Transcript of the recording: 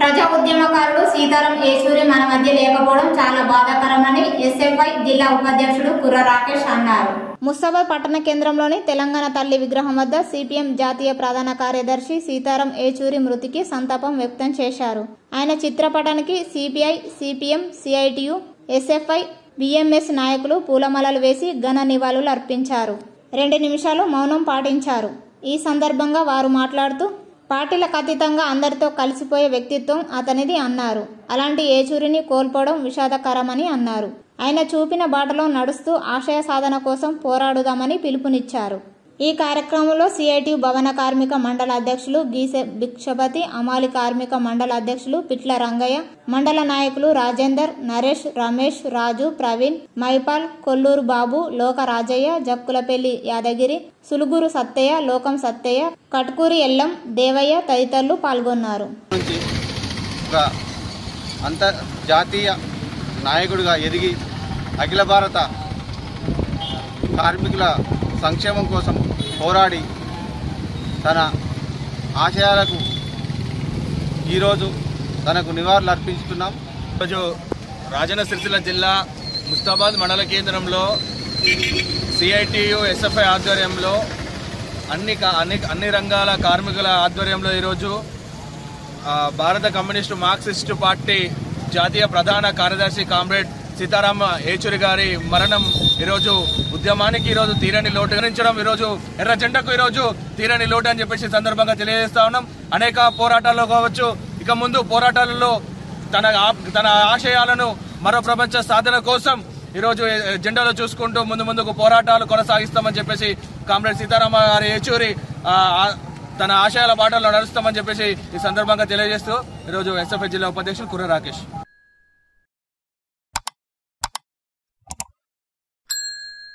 ప్రజా ఉద్యమకారుడు సీతారాం యేచూరి మన మధ్య లేకపోవడం చాలా బాధాకరమని ఎస్ఎఫ్ఐ జిల్లా ఉపాధ్యక్షుడు కుర్ర రాకేష్ అన్నారు ముస్తాబాద్ పట్టణ కేంద్రంలోని తెలంగాణ తల్లి విగ్రహం వద్ద సిపిఎం జాతీయ ప్రధాన కార్యదర్శి సీతారాం ఏచూరి మృతికి సంతాపం వ్యక్తం చేశారు ఆయన చిత్రపటానికి CPI CPM CITU SFI BMS నాయకులు పూలమాలలు వేసి ఘన నివాళులు అర్పించారు రెండు నిమిషాలు మౌనం పాటించారు ఈ సందర్భంగా వారు మాట్లాడుతూ పార్టీలకు అతీతంగా అందరితో కలిసిపోయే వ్యక్తిత్వం అతనిది అన్నారు అలాంటి ఏచూరిని కోల్పోవడం విషాదకరమని అన్నారు ఆయన చూపిన బాటలో నడుస్తూ ఆశయ సాధన కోసం పోరాడుదామని పిలుపునిచ్చారు ఈ కార్యక్రమంలో సిఐటి భవన కార్మిక మండల అధ్యక్షులు గీసె భిక్షపతి అమాలి కార్మిక మండల అధ్యక్షులు పిట్ల రంగయ్య మండల నాయకులు రాజేందర్ నరేష్ రమేష్ రాజు ప్రవీణ్ మైపాల్ కొల్లూరు బాబు లోక రాజయ్య జక్కులపల్లి యాదగిరి సులుగురు సత్తయ్య లోకం సత్తయ్య కట్కూరి ఎల్లం దేవయ్య తదితరులు పాల్గొన్నారు నుంచి ఒక అంతర్జాతీయ నాయకుడిగా ఎదిగి అఖిల భారత కార్మికుల సంక్షేమం కోసం పోరాడి తన ఆశయాలకు ఈరోజు తనకు నివాళులు అర్పించుతున్నాం ఈరోజు రాజన్న సిరిసిల్ల జిల్లా ముస్తాబాద్ మండల కేంద్రంలో సిఐటియు ఎస్ఎఫ్ఐ ఆధ్వర్యంలో అన్ని కా- అన్ని అన్ని రంగాల కార్మికుల ఆధ్వర్యంలో ఈరోజు ఆ, భారత కమ్యూనిస్టు మార్క్సిస్టు పార్టీ జాతీయ ప్రధాన కార్యదర్శి కామ్రేడ్ సీతారామ ఏచూరి గారి మరణం ఈరోజు ఉద్యమానికి ఈరోజు తీరని లోటు గణించడం ఈరోజు ఎర్ర జెండకు ఈరోజు తీరని లోటు అని చెప్పేసి ఈ సందర్భంగా తెలియజేస్తా ఉన్నాం అనేక పోరాటాల్లో కావచ్చు ఇక ముందు పోరాటాలలో తన ఆ- తన ఆశయాలను మరో ప్రపంచ సాధన కోసం ఈరోజు ఏ- జెండాలో చూసుకుంటూ ముందు ముందుకు పోరాటాలు కొనసాగిస్తామని చెప్పేసి కామ్రేడ్ సీతారామ గారి ఏచూరి ఆ, ఆ, తన ఆశయాల బాటలో నడుస్తామని చెప్పేసి ఈ సందర్భంగా తెలియజేస్తూ ఈరోజు ఎస్ఎఫ్ఐ జిల్లా ఉపాధ్యక్షులు కుర్ర రాకేష్